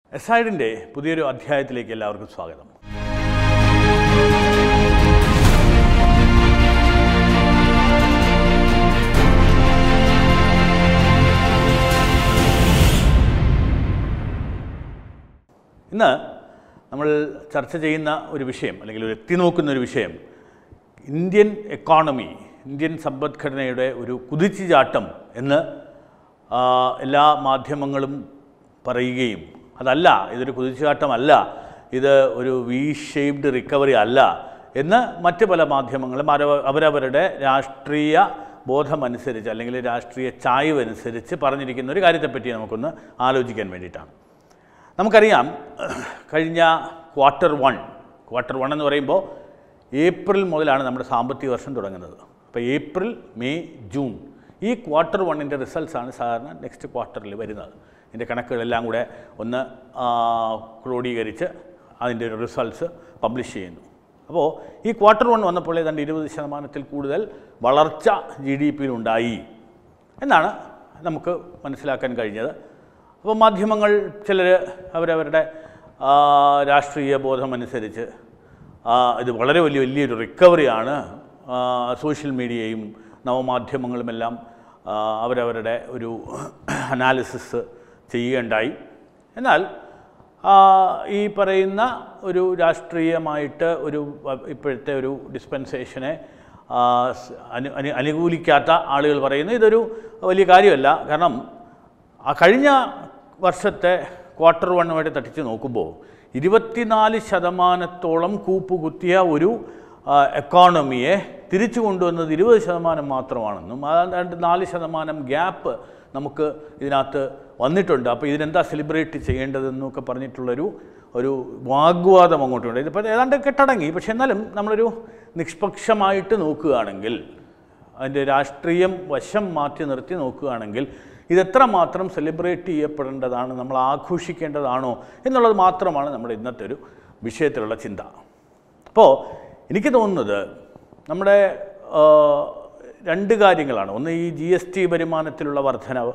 എസൈഡിൻ്റെ പുതിയൊരു അധ്യായത്തിലേക്ക് എല്ലാവർക്കും സ്വാഗതം ഇന്ന് നമ്മൾ ചർച്ച ചെയ്യുന്ന ഒരു വിഷയം അല്ലെങ്കിൽ ഒരു എത്തി നോക്കുന്ന ഒരു വിഷയം ഇന്ത്യൻ എക്കോണമി ഇന്ത്യൻ സമ്പദ്ഘടനയുടെ ഒരു കുതിച്ചുചാട്ടം എന്ന് ആ, എല്ലാ മാധ്യമങ്ങളും പറയുകയും അതല്ല ഇതൊരു കുതിച്ചുചാട്ടമല്ല ഇത് ഒരു വി ഷേപ്ഡ് റിക്കവറി അല്ല എന്ന് മറ്റ് പല മാധ്യമങ്ങളും അവരവ- അവരവരുടെ രാഷ്ട്രീയ ബോധമനുസരിച്ച് അല്ലെങ്കിൽ രാഷ്ട്രീയ ചായ്വനുസരിച്ച് പറഞ്ഞിരിക്കുന്ന ഒരു കാര്യത്തെപ്പറ്റി നമുക്കൊന്ന് ആലോചിക്കാൻ വേണ്ടിയിട്ടാണ് നമുക്കറിയാം കഴിഞ്ഞ ക്വാർട്ടർ വൺ ക്വാർട്ടർ വൺ എന്ന് പറയുമ്പോൾ ഏപ്രിൽ മുതലാണ് നമ്മുടെ സാമ്പത്തിക വർഷം തുടങ്ങുന്നത് അപ്പോൾ ഏപ്രിൽ മെയ് ജൂൺ ഈ ക്വാർട്ടർ വണ്ണിൻ്റെ റിസൾട്ട്സാണ് സാധാരണ നെക്സ്റ്റ് ക്വാർട്ടറിൽ വരുന്നത് ഇതിൻ്റെ കണക്കുകളെല്ലാം കൂടെ ഒന്ന് ആ, ക്രോഡീകരിച്ച് അതിൻ്റെ റിസൾട്ട്സ് പബ്ലിഷ് ചെയ്യുന്നു അപ്പോൾ ഈ ക്വാർട്ടർ വൺ വന്നപ്പോൾ ഏതാണ്ട് ഇരുപത് ശതമാനത്തിൽ കൂടുതൽ വളർച്ച ജി ഡി പിയിലുണ്ടായി എന്നാണ് നമുക്ക് മനസ്സിലാക്കാൻ കഴിഞ്ഞത് അപ്പോൾ മാധ്യമങ്ങൾ ചിലർ അവരവരുടെ ആ, രാഷ്ട്രീയ ബോധമനുസരിച്ച് ആ, ഇത് വളരെ വലിയ വലിയൊരു റിക്കവറിയാണ് ആ, സോഷ്യൽ മീഡിയയും നവമാധ്യമങ്ങളുമെല്ലാം ആ, അവരവരുടെ ഒരു അനാലിസിസ് ചെയ്യുകയുണ്ടായി എന്നാൽ ആ, ഈ പറയുന്ന ഒരു രാഷ്ട്രീയമായിട്ട് ഒരു വ- ഇപ്പോഴത്തെ ഒരു ഡിസ്പെൻസേഷനെ ആ, സ് അനു അനു അനുകൂലിക്കാത്ത ആളുകൾ പറയുന്നു ഇതൊരു വലിയ കാര്യമല്ല കാരണം ആ കഴിഞ്ഞ വർഷത്തെ ക്വാർട്ടർ വണ്ണുമായിട്ട് തട്ടിച്ച് നോക്കുമ്പോൾ ഇരുപത്തിനാല് ശതമാനത്തോളം കൂപ്പുകുത്തിയ ഒരു ആ, എക്കോണമിയെ തിരിച്ചു കൊണ്ടുവന്നത് ഇരുപത് ശതമാനം മാത്രമാണെന്നും അതാണ്ട് നാല് ശതമാനം ഗ്യാപ്പ് നമുക്ക് ഇതിനകത്ത് വന്നിട്ടുണ്ട് അപ്പോൾ ഇതിനെന്താ സെലിബ്രേറ്റ് ചെയ്യേണ്ടതെന്നൊക്കെ പറഞ്ഞിട്ടുള്ളൊരു ഒരു വാഗ്വാദം അങ്ങോട്ടുണ്ട് ഇതിപ്പോൾ ഏതാണ്ട് കെട്ടടങ്ങി പക്ഷെ എന്നാലും നമ്മളൊരു നിഷ്പക്ഷമായിട്ട് നോക്കുകയാണെങ്കിൽ അതിൻ്റെ രാഷ്ട്രീയം വശം മാറ്റി നിർത്തി നോക്കുകയാണെങ്കിൽ ഇതെത്ര മാത്രം സെലിബ്രേറ്റ് ചെയ്യപ്പെടേണ്ടതാണ് നമ്മൾ ആഘോഷിക്കേണ്ടതാണോ എന്നുള്ളത് മാത്രമാണ് നമ്മുടെ ഇന്നത്തെ ഒരു വിഷയത്തിലുള്ള ചിന്ത അപ്പോൾ എനിക്ക് തോന്നുന്നത് നമ്മുടെ ആ, രണ്ട് കാര്യങ്ങളാണ് ഒന്ന് ഈ ജി എസ് ടി വരുമാനത്തിലുള്ള വർധനവ്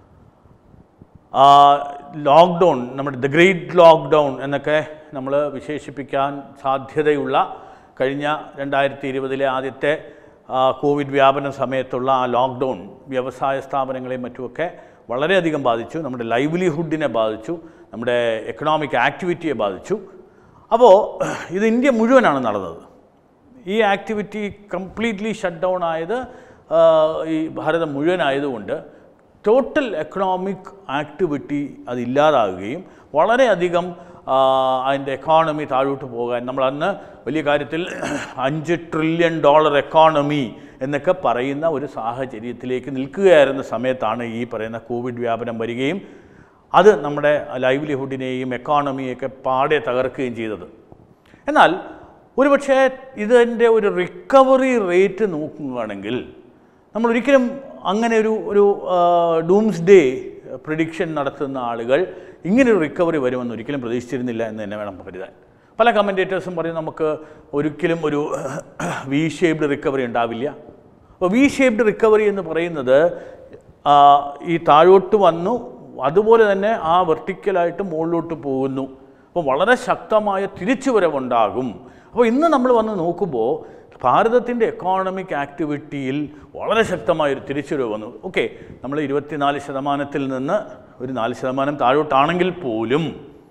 ആ, ലോക്ക്ഡൗൺ നമ്മുടെ ദ ഗ്രേറ്റ് ലോക്ക്ഡൗൺ എന്നൊക്കെ നമ്മൾ വിശേഷിപ്പിക്കാൻ സാധ്യതയുള്ള കഴിഞ്ഞ രണ്ടായിരത്തി ഇരുപതിലെ ആദ്യത്തെ ആ, കോവിഡ് വ്യാപന സമയത്തുള്ള ആ ലോക്ക്ഡൗൺ വ്യവസായ സ്ഥാപനങ്ങളെയും മറ്റുമൊക്കെ വളരെയധികം ബാധിച്ചു നമ്മുടെ ലൈവ്ലിഹുഡിനെ ബാധിച്ചു നമ്മുടെ എക്കണോമിക് ആക്ടിവിറ്റിയെ ബാധിച്ചു അപ്പോൾ ഇത് ഇന്ത്യ മുഴുവനാണ് നടന്നത് ഈ ആക്ടിവിറ്റി കംപ്ലീറ്റ്ലി ഷട്ട് ഡൗൺ ആയത് ആ, ഈ ഭാരതം മുഴുവനായതുകൊണ്ട് ടോട്ടൽ എക്കണോമിക് ആക്ടിവിറ്റി അതില്ലാതാകുകയും വളരെയധികം ആ, അതിൻ്റെ എക്കോണമി താഴോട്ട് പോകാൻ നമ്മൾ അന്ന് വലിയ കാര്യത്തിൽ അഞ്ച് ട്രില്യൺ ഡോളർ എക്കോണമി എന്നൊക്കെ പറയുന്ന ഒരു സാഹചര്യത്തിലേക്ക് നിൽക്കുകയായിരുന്ന സമയത്താണ് ഈ പറയുന്ന കോവിഡ് വ്യാപനം വരികയും അത് നമ്മുടെ ലൈവ്ലിഹുഡിനെയും എക്കോണമിയൊക്കെ പാടെ തകർക്കുകയും ചെയ്തത് എന്നാൽ ഒരുപക്ഷെ ഇതിൻ്റെ ഒരു റിക്കവറി റേറ്റ് നോക്കുകയാണെങ്കിൽ നമ്മൾ ഒരിക്കലും അങ്ങനെ ഒരു ഒരു ഡൂംസ് ഡേ പ്രിഡിക്ഷൻ നടത്തുന്ന ആളുകൾ ഇങ്ങനെ ഒരു റിക്കവറി വരുമെന്ന് ഒരിക്കലും പ്രതീക്ഷിച്ചിരുന്നില്ല എന്ന് തന്നെ വേണം കരുതാൻ പല കമൻറ്റേറ്റേഴ്സും പറയും നമുക്ക് ഒരിക്കലും ഒരു വി ഷേപ്ഡ് റിക്കവറി ഉണ്ടാവില്ല അപ്പോൾ വി ഷേപ്ഡ് റിക്കവറി എന്ന് പറയുന്നത് ആ, ഈ താഴോട്ട് വന്നു അതുപോലെ തന്നെ ആ വെർട്ടിക്കലായിട്ട് മുകളിലോട്ട് പോകുന്നു അപ്പോൾ വളരെ ശക്തമായ തിരിച്ചുവരവുണ്ടാകും അപ്പോൾ ഇന്ന് നമ്മൾ വന്ന് നോക്കുമ്പോൾ ഭാരതത്തിൻ്റെ എക്കോണമിക് ആക്ടിവിറ്റിയിൽ വളരെ ശക്തമായൊരു തിരിച്ചുവരവ് വന്നു ഓക്കെ നമ്മൾ ഇരുപത്തിനാല് ശതമാനത്തിൽ നിന്ന് ഒരു നാല് ശതമാനം താഴോട്ടാണെങ്കിൽ പോലും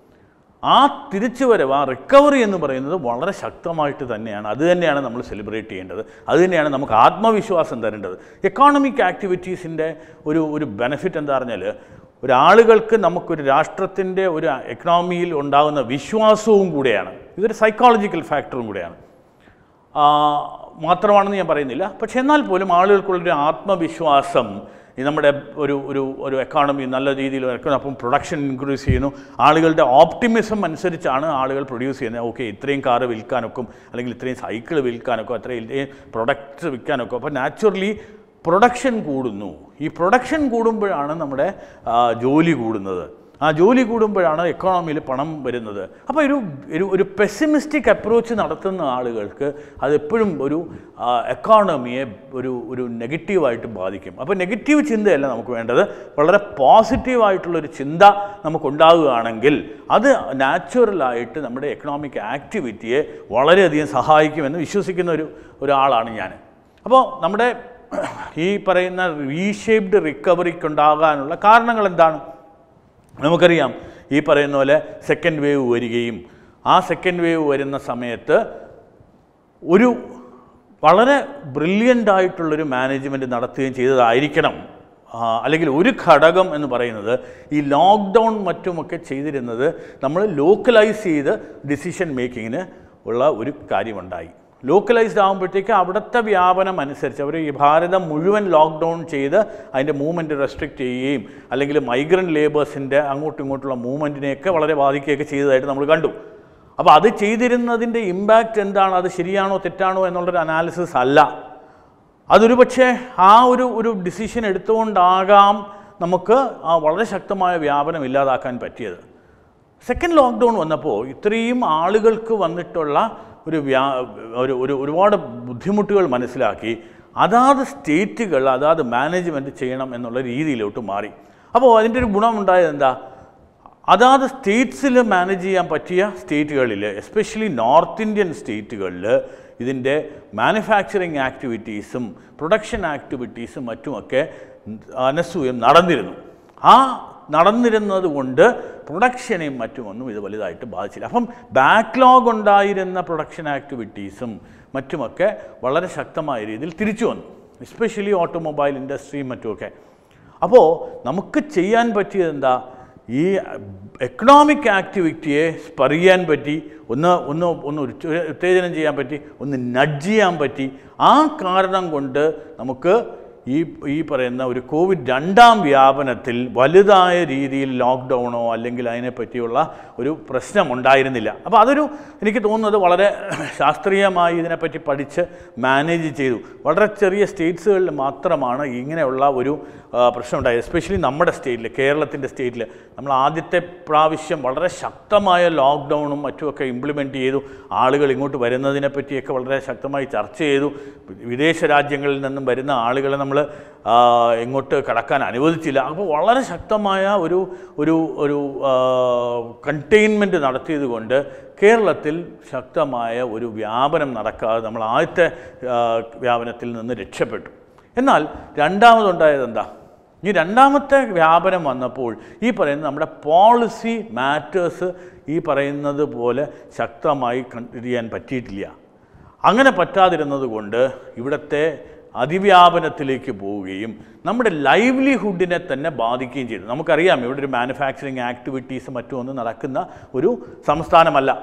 ആ തിരിച്ചുവരവ് ആ റിക്കവറി എന്ന് പറയുന്നത് വളരെ ശക്തമായിട്ട് തന്നെയാണ് അത് തന്നെയാണ് നമ്മൾ സെലിബ്രേറ്റ് ചെയ്യേണ്ടത് അത് തന്നെയാണ് നമുക്ക് ആത്മവിശ്വാസം തരേണ്ടത് എക്കോണമിക് ആക്ടിവിറ്റീസിൻ്റെ ഒരു ഒരു ബെനിഫിറ്റ് എന്താ പറഞ്ഞാൽ ഒരാളുകൾക്ക് നമുക്കൊരു രാഷ്ട്രത്തിൻ്റെ ഒരു എക്കണോമിയിൽ ഉണ്ടാകുന്ന വിശ്വാസവും കൂടെയാണ് ഇതൊരു സൈക്കോളജിക്കൽ ഫാക്ടറും കൂടെയാണ് ആ, മാത്രമാണെന്ന് ഞാൻ പറയുന്നില്ല പക്ഷെ എന്നാൽ പോലും ആളുകൾക്കുള്ളൊരു ആത്മവിശ്വാസം ഈ നമ്മുടെ ഒരു ഒരു ഒരു എക്കോണമി നല്ല രീതിയിൽ നടക്കുന്നു അപ്പം പ്രൊഡക്ഷൻ ഇൻക്രീസ് ചെയ്യുന്നു ആളുകളുടെ ഓപ്റ്റിമിസം അനുസരിച്ചാണ് ആളുകൾ പ്രൊഡ്യൂസ് ചെയ്യുന്നത് ഓക്കെ ഇത്രയും കാറ് വിൽക്കാനൊക്കും അല്ലെങ്കിൽ ഇത്രയും സൈക്കിൾ വിൽക്കാനൊക്കെ അത്രയും ഇത്രയും പ്രൊഡക്ട്സ് വിൽക്കാനൊക്കെ അപ്പോൾ നാച്ചുറലി പ്രൊഡക്ഷൻ കൂടുന്നു ഈ പ്രൊഡക്ഷൻ കൂടുമ്പോഴാണ് നമ്മുടെ ആ, ജോലി കൂടുന്നത് ആ ജോലി കൂടുമ്പോഴാണ് എക്കോണമിയിൽ പണം വരുന്നത് അപ്പോൾ ഒരു ഒരു ഒരു പെസിമിസ്റ്റിക് അപ്രോച്ച് നടത്തുന്ന ആളുകൾക്ക് അതെപ്പോഴും ഒരു എക്കോണമിയെ ഒരു ഒരു നെഗറ്റീവായിട്ട് ബാധിക്കും അപ്പോൾ നെഗറ്റീവ് ചിന്തയല്ല നമുക്ക് വേണ്ടത് വളരെ പോസിറ്റീവായിട്ടുള്ളൊരു ചിന്ത നമുക്കുണ്ടാകുകയാണെങ്കിൽ അത് നാച്ചുറലായിട്ട് നമ്മുടെ എക്കണോമിക് ആക്ടിവിറ്റിയെ വളരെയധികം സഹായിക്കുമെന്ന് വിശ്വസിക്കുന്ന ഒരു ഒരാളാണ് ഞാൻ അപ്പോൾ നമ്മുടെ ഈ പറയുന്ന റീഷേപ്ഡ് റിക്കവറിക്കുണ്ടാകാനുള്ള കാരണങ്ങൾ എന്താണ് നമുക്കറിയാം ഈ പറയുന്ന പോലെ സെക്കൻഡ് വേവ് വരികയും ആ സെക്കൻഡ് വേവ് വരുന്ന സമയത്ത് ഒരു വളരെ ബ്രില്യൻ്റ് ആയിട്ടുള്ളൊരു മാനേജ്മെൻറ്റ് നടത്തുകയും ചെയ്തതായിരിക്കണം ആ, അല്ലെങ്കിൽ ഒരു ഘടകം എന്ന് പറയുന്നത് ഈ ലോക്ക്ഡൗൺ മറ്റുമൊക്കെ ചെയ്തിരുന്നത് നമ്മൾ ലോക്കലൈസ് ചെയ്ത് ഡിസിഷൻ മേക്കിങ്ങിന് ഉള്ള ഒരു കാര്യമുണ്ടായി ലോക്കലൈസ്ഡ് ആകുമ്പോഴത്തേക്ക് അവിടുത്തെ വ്യാപനം അനുസരിച്ച് അവർ ഈ ഭാരതം മുഴുവൻ ലോക്ക്ഡൗൺ ചെയ്ത് അതിൻ്റെ മൂവ്മെൻറ്റ് റെസ്ട്രിക്റ്റ് ചെയ്യുകയും അല്ലെങ്കിൽ മൈഗ്രൻ്റ് ലേബേഴ്സിൻ്റെ അങ്ങോട്ടും ഇങ്ങോട്ടുള്ള മൂവ്മെൻറ്റിനെയൊക്കെ വളരെ ബാധിക്കുകയൊക്കെ ചെയ്തതായിട്ട് നമ്മൾ കണ്ടു അപ്പോൾ അത് ചെയ്തിരുന്നതിൻ്റെ ഇമ്പാക്റ്റ് എന്താണ് അത് ശരിയാണോ തെറ്റാണോ എന്നുള്ളൊരു അനാലിസിസ് അല്ല അതൊരു പക്ഷേ ആ ഒരു ഒരു ഡിസിഷൻ എടുത്തുകൊണ്ടാകാം നമുക്ക് ആ വളരെ ശക്തമായ വ്യാപനം ഇല്ലാതാക്കാൻ പറ്റിയത് സെക്കൻഡ് ലോക്ക്ഡൗൺ വന്നപ്പോൾ ഇത്രയും ആളുകൾക്ക് വന്നിട്ടുള്ള ഒരു വ്യാ ഒരു ഒരു ഒരുപാട് ബുദ്ധിമുട്ടുകൾ മനസ്സിലാക്കി അതാത് സ്റ്റേറ്റുകൾ അതാത് മാനേജ്മെൻറ്റ് ചെയ്യണം എന്നുള്ള രീതിയിലോട്ട് മാറി അപ്പോൾ അതിൻ്റെ ഒരു ഗുണമുണ്ടായത് എന്താ അതാത് സ്റ്റേറ്റ്സിൽ മാനേജ് ചെയ്യാൻ പറ്റിയ സ്റ്റേറ്റുകളിൽ എസ്പെഷ്യലി നോർത്ത് ഇന്ത്യൻ സ്റ്റേറ്റുകളിൽ ഇതിൻ്റെ മാനുഫാക്ചറിങ് ആക്ടിവിറ്റീസും പ്രൊഡക്ഷൻ ആക്ടിവിറ്റീസും മറ്റുമൊക്കെ അനസൂയം നടന്നിരുന്നു ആ നടന്നിരുന്നത് കൊണ്ട് പ്രൊഡക്ഷനെയും മറ്റുമൊന്നും ഇത് വലുതായിട്ട് ബാധിച്ചില്ല അപ്പം ബാക്ക്ലോഗ് ഉണ്ടായിരുന്ന പ്രൊഡക്ഷൻ ആക്ടിവിറ്റീസും മറ്റുമൊക്കെ വളരെ ശക്തമായ രീതിയിൽ തിരിച്ചു വന്നു എസ്പെഷ്യലി ഓട്ടോമൊബൈൽ ഇൻഡസ്ട്രിയും മറ്റുമൊക്കെ അപ്പോൾ നമുക്ക് ചെയ്യാൻ പറ്റിയത് എന്താ ഈ എക്കണോമിക് ആക്ടിവിറ്റിയെ സ്പർ ചെയ്യാൻ പറ്റി ഒന്ന് ഒന്ന് ഒന്ന് ഉച്ച- ഉത്തേജനം ചെയ്യാൻ പറ്റി ഒന്ന് നഡ്ജ് ചെയ്യാൻ പറ്റി ആ കാരണം കൊണ്ട് നമുക്ക് ഈ ഈ പറയുന്ന ഒരു കോവിഡ് രണ്ടാം വ്യാപനത്തിൽ വലുതായ രീതിയിൽ ലോക്ക്ഡൗണോ അല്ലെങ്കിൽ അതിനെപ്പറ്റിയുള്ള ഒരു പ്രശ്നം ഉണ്ടായിരുന്നില്ല അപ്പോൾ അതൊരു എനിക്ക് തോന്നുന്നത് വളരെ ശാസ്ത്രീയമായി ഇതിനെപ്പറ്റി പഠിച്ച് മാനേജ് ചെയ്തു വളരെ ചെറിയ സ്റ്റേറ്റ്സുകളിൽ മാത്രമാണ് ഇങ്ങനെയുള്ള ഒരു ആ, പ്രശ്നം ഉണ്ടായത് എസ്പെഷ്യലി നമ്മുടെ സ്റ്റേറ്റിൽ കേരളത്തിൻ്റെ സ്റ്റേറ്റിൽ നമ്മൾ ആദ്യത്തെ പ്രാവശ്യം വളരെ ശക്തമായ ലോക്ക്ഡൗണും മറ്റുമൊക്കെ ഇംപ്ലിമെൻറ്റ് ചെയ്തു ആളുകൾ ഇങ്ങോട്ട് വരുന്നതിനെ പറ്റിയൊക്കെ വളരെ ശക്തമായി ചർച്ച ചെയ്തു വിദേശ രാജ്യങ്ങളിൽ നിന്നും വരുന്ന ആളുകളെ നമ്മൾ ഇങ്ങോട്ട് കടക്കാൻ അനുവദിച്ചില്ല അപ്പോൾ വളരെ ശക്തമായ ഒരു ഒരു ഒരു കണ്ടെയ്ൻമെൻറ്റ് നടത്തിയത് കൊണ്ട് കേരളത്തിൽ ശക്തമായ ഒരു വ്യാപനം നടക്കാതെ നമ്മൾ ആദ്യത്തെ ആ, വ്യാപനത്തിൽ നിന്ന് രക്ഷപ്പെട്ടു എന്നാൽ രണ്ടാമതുണ്ടായത് എന്താ ഈ രണ്ടാമത്തെ വ്യാപനം വന്നപ്പോൾ ഈ പറയുന്ന നമ്മുടെ പോളിസി മാറ്റേഴ്സ് ഈ പറയുന്നത് പോലെ ശക്തമായി കണ്ടിന്യൂ ചെയ്യാൻ പറ്റിയിട്ടില്ല അങ്ങനെ പറ്റാതിരുന്നത് കൊണ്ട് ഇവിടുത്തെ അതിവ്യാപനത്തിലേക്ക് പോവുകയും നമ്മുടെ ലൈവ്ലിഹുഡിനെ തന്നെ ബാധിക്കുകയും ചെയ്തു നമുക്കറിയാം ഇവിടെ ഒരു മാനുഫാക്ചറിങ് ആക്ടിവിറ്റീസ് മറ്റുമൊന്നും നടക്കുന്ന ഒരു സംസ്ഥാനമല്ല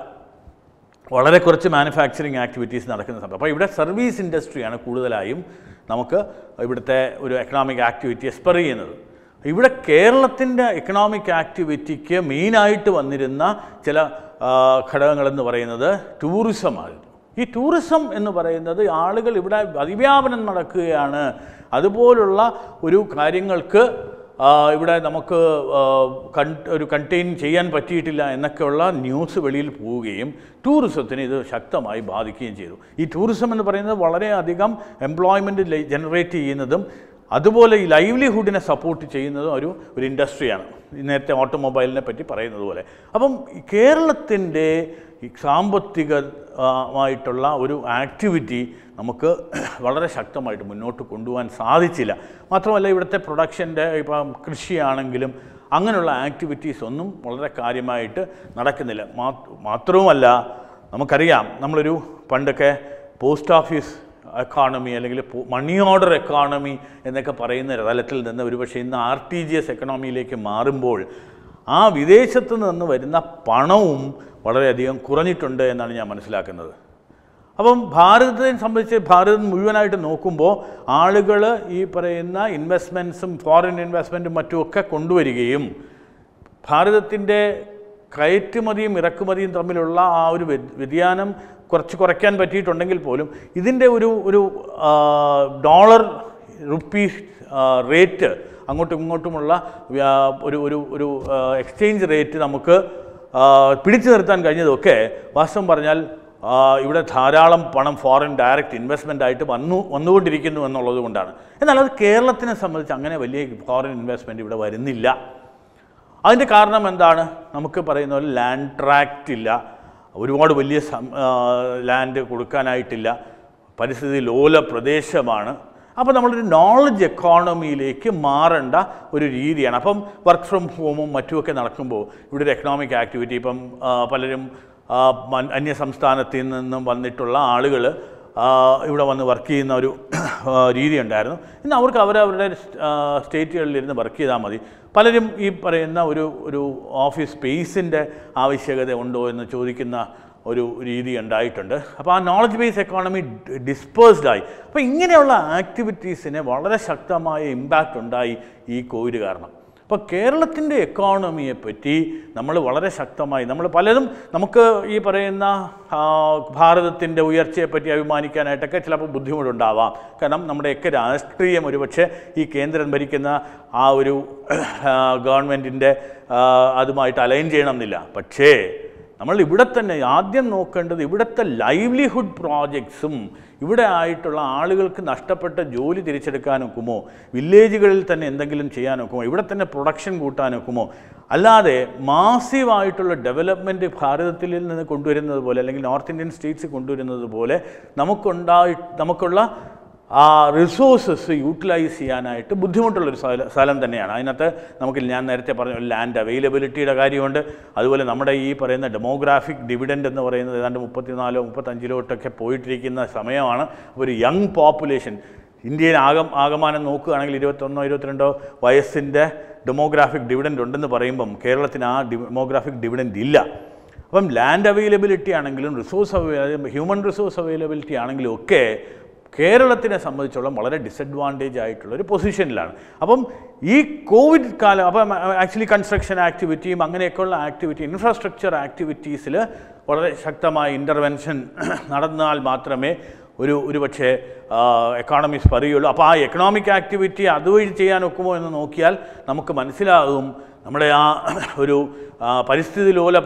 വളരെ കുറച്ച് മാനുഫാക്ചറിങ് ആക്ടിവിറ്റീസ് നടക്കുന്ന സമയം അപ്പോൾ ഇവിടെ സർവീസ് ഇൻഡസ്ട്രിയാണ് കൂടുതലായും നമുക്ക് ഇവിടുത്തെ ഒരു എക്കണോമിക് ആക്ടിവിറ്റി എക്സ്പെർ ചെയ്യുന്നത് ഇവിടെ കേരളത്തിൻ്റെ എക്കണോമിക് ആക്ടിവിറ്റിക്ക് മെയിനായിട്ട് വന്നിരുന്ന ചില ആ, ഘടകങ്ങളെന്ന് പറയുന്നത് ടൂറിസമായിരുന്നു ഈ ടൂറിസം എന്ന് പറയുന്നത് ആളുകൾ ഇവിടെ അതിവ്യാപനം നടക്കുകയാണ് അതുപോലുള്ള ഒരു കാര്യങ്ങൾക്ക് ആ, ഇവിടെ നമുക്ക് ആ, കൺ ഒരു കണ്ടെയ്ൻ ചെയ്യാൻ പറ്റിയിട്ടില്ല എന്നൊക്കെയുള്ള ന്യൂസ് വെളിയിൽ പോവുകയും ടൂറിസത്തിന് ഇത് ശക്തമായി ബാധിക്കുകയും ചെയ്തു ഈ ടൂറിസം എന്ന് പറയുന്നത് വളരെയധികം എംപ്ലോയ്മെൻറ്റ് ജനറേറ്റ് ചെയ്യുന്നതും അതുപോലെ ഈ ലൈവ്ലിഹുഡിനെ സപ്പോർട്ട് ചെയ്യുന്നതും ഒരു ഒരു ഇൻഡസ്ട്രിയാണ് ഈ നേരത്തെ ഓട്ടോമൊബൈലിനെ പറ്റി പറയുന്നത് പോലെ അപ്പം ഈ കേരളത്തിൻ്റെ ഈ സാമ്പത്തികമായിട്ടുള്ള ഒരു ആക്ടിവിറ്റി നമുക്ക് വളരെ ശക്തമായിട്ട് മുന്നോട്ട് കൊണ്ടുപോകാൻ സാധിച്ചില്ല മാത്രമല്ല ഇവിടുത്തെ പ്രൊഡക്ഷൻ്റെ ഇപ്പം കൃഷിയാണെങ്കിലും അങ്ങനെയുള്ള ആക്ടിവിറ്റീസ് ഒന്നും വളരെ കാര്യമായിട്ട് നടക്കുന്നില്ല മാ- മാത്രവുമല്ല നമുക്കറിയാം നമ്മളൊരു പണ്ടൊക്കെ പോസ്റ്റ് ഓഫീസ് എക്കോണമി അല്ലെങ്കിൽ മണി ഓർഡർ എക്കോണമി എന്നൊക്കെ പറയുന്ന തലത്തിൽ നിന്ന് ഒരുപക്ഷെ ഇന്ന് ആർ ടി ജി എസ് എക്കണോമിയിലേക്ക് മാറുമ്പോൾ ആ വിദേശത്ത് നിന്ന് വരുന്ന പണവും വളരെയധികം കുറഞ്ഞിട്ടുണ്ട് എന്നാണ് ഞാൻ മനസ്സിലാക്കുന്നത് അപ്പം ഭാരതത്തെ സംബന്ധിച്ച് ഭാരതം മുഴുവനായിട്ട് നോക്കുമ്പോൾ ആളുകൾ ഈ പറയുന്ന ഇൻവെസ്റ്റ്മെൻറ്റ്സും ഫോറിൻ ഇൻവെസ്റ്റ്മെൻറ്റും മറ്റുമൊക്കെ കൊണ്ടുവരികയും ഭാരതത്തിൻ്റെ കയറ്റുമതിയും ഇറക്കുമതിയും തമ്മിലുള്ള ആ ഒരു വ്യ- വ്യതിയാനം കുറച്ച് കുറയ്ക്കാൻ പറ്റിയിട്ടുണ്ടെങ്കിൽ പോലും ഇതിൻ്റെ ഒരു ഒരു ആ, ഡോളർ റുപ്പി ആ, റേറ്റ് അങ്ങോട്ടും ഇങ്ങോട്ടുമുള്ള വ്യാ- ഒരു ഒരു ഒരു എക്സ്ചേഞ്ച് റേറ്റ് നമുക്ക് ആ, പിടിച്ചു നിർത്താൻ കഴിഞ്ഞതൊക്കെ വാസ്തവം പറഞ്ഞാൽ ആ, ഇവിടെ ധാരാളം പണം ഫോറിൻ ഡയറക്റ്റ് ഇൻവെസ്റ്റ്മെൻ്റ് ആയിട്ട് വന്നു വന്നുകൊണ്ടിരിക്കുന്നു എന്നുള്ളത് കൊണ്ടാണ് എന്നാൽ അത് കേരളത്തിനെ സംബന്ധിച്ച് അങ്ങനെ വലിയ ഫോറിൻ ഇൻവെസ്റ്റ്മെൻറ്റ് ഇവിടെ വരുന്നില്ല അതിൻ്റെ കാരണം എന്താണ് നമുക്ക് പറയുന്ന പോലെ ലാൻഡ് ട്രാക്റ്റ് ഇല്ല ഒരുപാട് വലിയ സം- ആ, ലാൻഡ് കൊടുക്കാനായിട്ടില്ല പരിസ്ഥിതി ലോല പ്രദേശമാണ് അപ്പോൾ നമ്മളൊരു നോളജ് എക്കോണമിയിലേക്ക് മാറേണ്ട ഒരു രീതിയാണ് അപ്പം വർക്ക് ഫ്രം ഹോമും മറ്റുമൊക്കെ നടക്കുമ്പോൾ ഇവിടെ ഒരു എക്കണോമിക് ആക്ടിവിറ്റി ഇപ്പം ആ, പലരും ആ, മൻ- അന്യ സംസ്ഥാനത്തിൽ നിന്നും വന്നിട്ടുള്ള ആളുകൾ ഇവിടെ വന്ന് വർക്ക് ചെയ്യുന്ന ഒരു ആ, രീതി ഉണ്ടായിരുന്നു ഇന്ന് അവർക്ക് അവരവരുടെ ആ, സ്റ്റേറ്റുകളിലിരുന്ന് വർക്ക് ചെയ്താൽ മതി പലരും ഈ പറയുന്ന ഒരു ഒരു ഓഫീസ് സ്പേസിൻ്റെ ആവശ്യകത ഉണ്ടോ എന്ന് ചോദിക്കുന്ന ഒരു രീതി ഉണ്ടായിട്ടുണ്ട് അപ്പോൾ ആ നോളജ് ബേസ് എക്കോണമി ഡിസ്പേഴ്സ്ഡ് ആയി അപ്പോൾ ഇങ്ങനെയുള്ള ആക്ടിവിറ്റീസിന് വളരെ ശക്തമായ ഇമ്പാക്റ്റ് ഉണ്ടായി ഈ കോവിഡ് കാരണം അപ്പോൾ കേരളത്തിൻ്റെ എക്കോണമിയെ പറ്റി നമ്മൾ വളരെ ശക്തമായി നമ്മൾ പലരും നമുക്ക് ഈ പറയുന്ന ആ, ഭാരതത്തിൻ്റെ ഉയർച്ചയെപ്പറ്റി അഭിമാനിക്കാനായിട്ടൊക്കെ ചിലപ്പോൾ ബുദ്ധിമുട്ടുണ്ടാവാം കാരണം നമ്മുടെയൊക്കെ രാഷ്ട്രീയം ഒരുപക്ഷെ ഈ കേന്ദ്രം ഭരിക്കുന്ന ആ ഒരു ഗവൺമെൻറ്റിൻ്റെ അതുമായിട്ട് അലൈൻ ചെയ്യണമെന്നില്ല പക്ഷേ നമ്മൾ ഇവിടെ തന്നെ ആദ്യം നോക്കേണ്ടത് ഇവിടുത്തെ ലൈവ്ലിഹുഡ് പ്രോജക്ട്സും ഇവിടെ ആയിട്ടുള്ള ആളുകൾക്ക് നഷ്ടപ്പെട്ട ജോലി തിരിച്ചെടുക്കാനൊക്കുമോ വില്ലേജുകളിൽ തന്നെ എന്തെങ്കിലും ചെയ്യാനൊക്കുമോ ഇവിടെ തന്നെ പ്രൊഡക്ഷൻ കൂട്ടാനൊക്കുമോ അല്ലാതെ മാസീവായിട്ടുള്ള ഡെവലപ്മെൻറ്റ് ഭാരതത്തിൽ നിന്ന് കൊണ്ടുവരുന്നത് പോലെ അല്ലെങ്കിൽ നോർത്ത് ഇന്ത്യൻ സ്റ്റേറ്റ്സ് കൊണ്ടുവരുന്നത് പോലെ നമുക്കുണ്ടായി നമുക്കുള്ള ആ റിസോഴ്സസ് യൂട്ടിലൈസ് ചെയ്യാനായിട്ട് ബുദ്ധിമുട്ടുള്ളൊരു സ്ഥല സ്ഥലം തന്നെയാണ് അതിനകത്ത് നമുക്ക് ഞാൻ നേരത്തെ പറഞ്ഞ ലാൻഡ് അവൈലബിലിറ്റിയുടെ കാര്യമുണ്ട് അതുപോലെ നമ്മുടെ ഈ പറയുന്ന ഡെമോഗ്രാഫിക് ഡിവിഡൻഡ് എന്ന് പറയുന്നത് ഏതാണ്ട് മുപ്പത്തിനാലോ മുപ്പത്തഞ്ചിലോട്ടൊക്കെ പോയിട്ടിരിക്കുന്ന സമയമാണ് ഒരു യങ് പോപ്പുലേഷൻ ഇന്ത്യയിൽ ആകം ആകമാനം നോക്കുകയാണെങ്കിൽ ഇരുപത്തൊന്നോ ഇരുപത്തിരണ്ടോ വയസ്സിൻ്റെ ഡെമോഗ്രാഫിക് ഡിവിഡൻഡ് ഉണ്ടെന്ന് പറയുമ്പം കേരളത്തിന് ആ ഡെമോഗ്രാഫിക് ഡിവിഡൻഡ് ഇല്ല അപ്പം ലാൻഡ് അവൈലബിലിറ്റി ആണെങ്കിലും resource availability human resource availability ആണെങ്കിലും ഒക്കെ കേരളത്തിനെ സംബന്ധിച്ചോളം വളരെ ഡിസഡ്വാൻറ്റേജ് ആയിട്ടുള്ള ഒരു പൊസിഷനിലാണ് അപ്പം ഈ കോവിഡ് കാലം അപ്പം ആക്ച്വലി കൺസ്ട്രക്ഷൻ ആക്ടിവിറ്റിയും അങ്ങനെയൊക്കെയുള്ള ആക്ടിവിറ്റി ഇൻഫ്രാസ്ട്രക്ചർ ആക്ടിവിറ്റീസിൽ വളരെ ശക്തമായ ഇൻ്റർവെൻഷൻ നടന്നാൽ മാത്രമേ ഒരു ഒരു പക്ഷേ എക്കോണമിക്സ് പറയുള്ളൂ അപ്പോൾ ആ എക്കണോമിക് ആക്ടിവിറ്റി അതുവഴി ചെയ്യാൻ ഒക്കുമോ എന്ന് നോക്കിയാൽ നമുക്ക് മനസ്സിലാകും നമ്മുടെ ആ ഒരു ആ, പരിസ്ഥിതി ലോല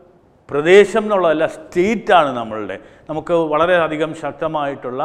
പ്രദേശം എന്നുള്ളതല്ല സ്റ്റേറ്റാണ് നമ്മളുടെ നമുക്ക് വളരെയധികം ശക്തമായിട്ടുള്ള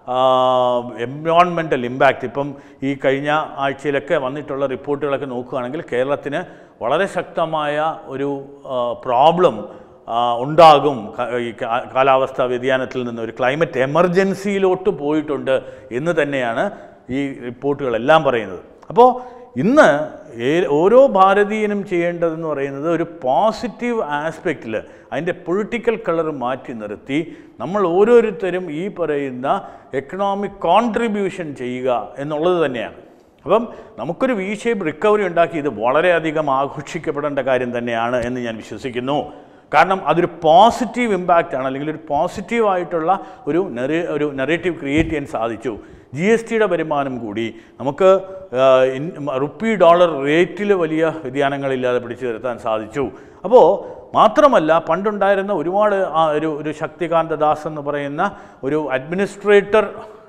എൻവയോൺമെൻറ്റൽ ഇമ്പാക്റ്റ് ഇപ്പം ഈ കഴിഞ്ഞ ആഴ്ചയിലൊക്കെ വന്നിട്ടുള്ള റിപ്പോർട്ടുകളൊക്കെ നോക്കുകയാണെങ്കിൽ കേരളത്തിന് വളരെ ശക്തമായ ഒരു പ്രോബ്ലം ഉണ്ടാകും ക- ഈ കാ- കാലാവസ്ഥാ വ്യതിയാനത്തിൽ നിന്ന് ഒരു ക്ലൈമറ്റ് എമർജൻസിയിലോട്ട് പോയിട്ടുണ്ട് എന്ന് തന്നെയാണ് ഈ റിപ്പോർട്ടുകളെല്ലാം പറയുന്നത് അപ്പോൾ ഇന്ന് ഏ- ഓരോ ഭാരതീയനും ചെയ്യേണ്ടതെന്ന് പറയുന്നത് ഒരു പോസിറ്റീവ് ആസ്പെക്റ്റിൽ അതിൻ്റെ പൊളിറ്റിക്കൽ കളർ മാറ്റി നിർത്തി നമ്മൾ ഓരോരുത്തരും ഈ പറയുന്ന എക്കണോമിക് കോൺട്രിബ്യൂഷൻ ചെയ്യുക എന്നുള്ളത് തന്നെയാണ് അപ്പം നമുക്കൊരു വി ഷേപ്പ് റിക്കവറി ഉണ്ടാക്കി ഇത് വളരെയധികം ആഘോഷിക്കപ്പെടേണ്ട കാര്യം തന്നെയാണ് എന്ന് ഞാൻ വിശ്വസിക്കുന്നു കാരണം അതൊരു പോസിറ്റീവ് ഇമ്പാക്റ്റ് ആണ് അല്ലെങ്കിൽ ഒരു പോസിറ്റീവ് ആയിട്ടുള്ള ഒരു നെറി ഒരു നെറേറ്റീവ് ക്രിയേറ്റ് ചെയ്യാൻ സാധിച്ചു ജി എസ് ടിയുടെ വരുമാനം കൂടി നമുക്ക് ആ, ഇൻ- റുപ്പി ഡോളർ റേറ്റിൽ വലിയ വ്യതിയാനങ്ങളില്ലാതെ പിടിച്ചു നിർത്താൻ സാധിച്ചു അപ്പോൾ മാത്രമല്ല പണ്ടുണ്ടായിരുന്ന ഒരുപാട് ആ ഒരു ഒരു ശക്തികാന്ത ദാസ് എന്ന് പറയുന്ന ഒരു അഡ്മിനിസ്ട്രേറ്റർ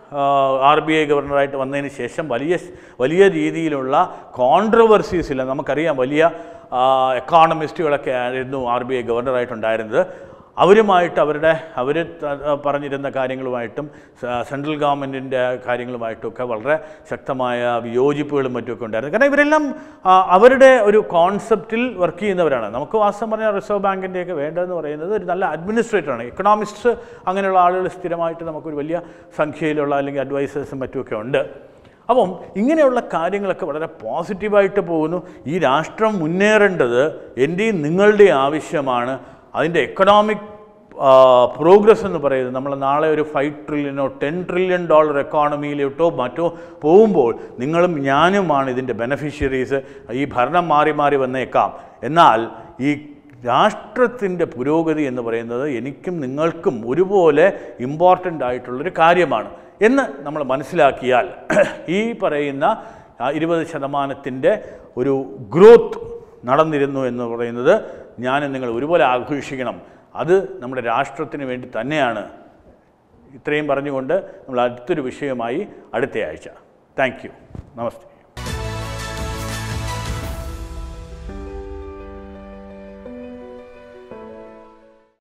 ആർ ബി ഐ ഗവർണറായിട്ട് വന്നതിന് ശേഷം വലിയ വലിയ രീതിയിലുള്ള കോൺട്രവേഴ്സീസില്ല നമുക്കറിയാം വലിയ എക്കോണമിസ്റ്റുകളൊക്കെ ആയിരുന്നു ആർ ബി ഐ ഗവർണറായിട്ടുണ്ടായിരുന്നത് അവരുമായിട്ട് അവരുടെ അവർ പറഞ്ഞിരുന്ന കാര്യങ്ങളുമായിട്ടും സ- സെൻട്രൽ ഗവൺമെൻറ്റിൻ്റെ കാര്യങ്ങളുമായിട്ടൊക്കെ വളരെ ശക്തമായ വിയോജിപ്പുകളും മറ്റുമൊക്കെ ഉണ്ടായിരുന്നു കാരണം ഇവരെല്ലാം ആ, അവരുടെ ഒരു കോൺസെപ്റ്റിൽ വർക്ക് ചെയ്യുന്നവരാണ് നമുക്ക് വാസ്തവം പറഞ്ഞാൽ റിസർവ് ബാങ്കിൻ്റെയൊക്കെ വേണ്ടതെന്ന് പറയുന്നത് ഒരു നല്ല അഡ്മിനിസ്ട്രേറ്ററാണ് എക്കണോമിസ്റ്റ് അങ്ങനെയുള്ള ആളുകൾ സ്ഥിരമായിട്ട് നമുക്കൊരു വലിയ സംഖ്യയിലുള്ള അല്ലെങ്കിൽ അഡ്വൈസേഴ്സും മറ്റുമൊക്കെ ഉണ്ട് അപ്പം ഇങ്ങനെയുള്ള കാര്യങ്ങളൊക്കെ വളരെ പോസിറ്റീവായിട്ട് പോകുന്നു ഈ രാഷ്ട്രം മുന്നേറേണ്ടത് എൻ്റെയും നിങ്ങളുടെയും ആവശ്യമാണ് അതിൻ്റെ എക്കണോമിക് പ്രോഗ്രസ് എന്ന് പറയുന്നത് നമ്മൾ നാളെ ഒരു ഫൈവ് ട്രില്യനോ ടെൻ ട്രില്യൺ ഡോളർ എക്കോണമിയിലോട്ടോ മറ്റോ പോകുമ്പോൾ നിങ്ങളും ഞാനുമാണ് ഇതിൻ്റെ ബെനഫിഷ്യറീസ് ഈ ഭരണം മാറി മാറി വന്നേക്കാം എന്നാൽ ഈ രാഷ്ട്രത്തിൻ്റെ പുരോഗതി എന്ന് പറയുന്നത് എനിക്കും നിങ്ങൾക്കും ഒരുപോലെ ഇമ്പോർട്ടൻ്റ് ആയിട്ടുള്ളൊരു കാര്യമാണ് എന്ന് നമ്മൾ മനസ്സിലാക്കിയാൽ ഈ പറയുന്ന ആ ഇരുപത് ശതമാനത്തിൻ്റെ ഒരു ഗ്രോത്ത് നടന്നിരുന്നു എന്ന് പറയുന്നത് ഞാനും നിങ്ങൾ ഒരുപോലെ ആഘോഷിക്കണം അത് നമ്മുടെ രാഷ്ട്രത്തിന് വേണ്ടി തന്നെയാണ് ഇത്രയും പറഞ്ഞുകൊണ്ട് നമ്മൾ അടുത്തൊരു വിഷയമായി അടുത്ത ആഴ്ച താങ്ക് യു നമസ്തേ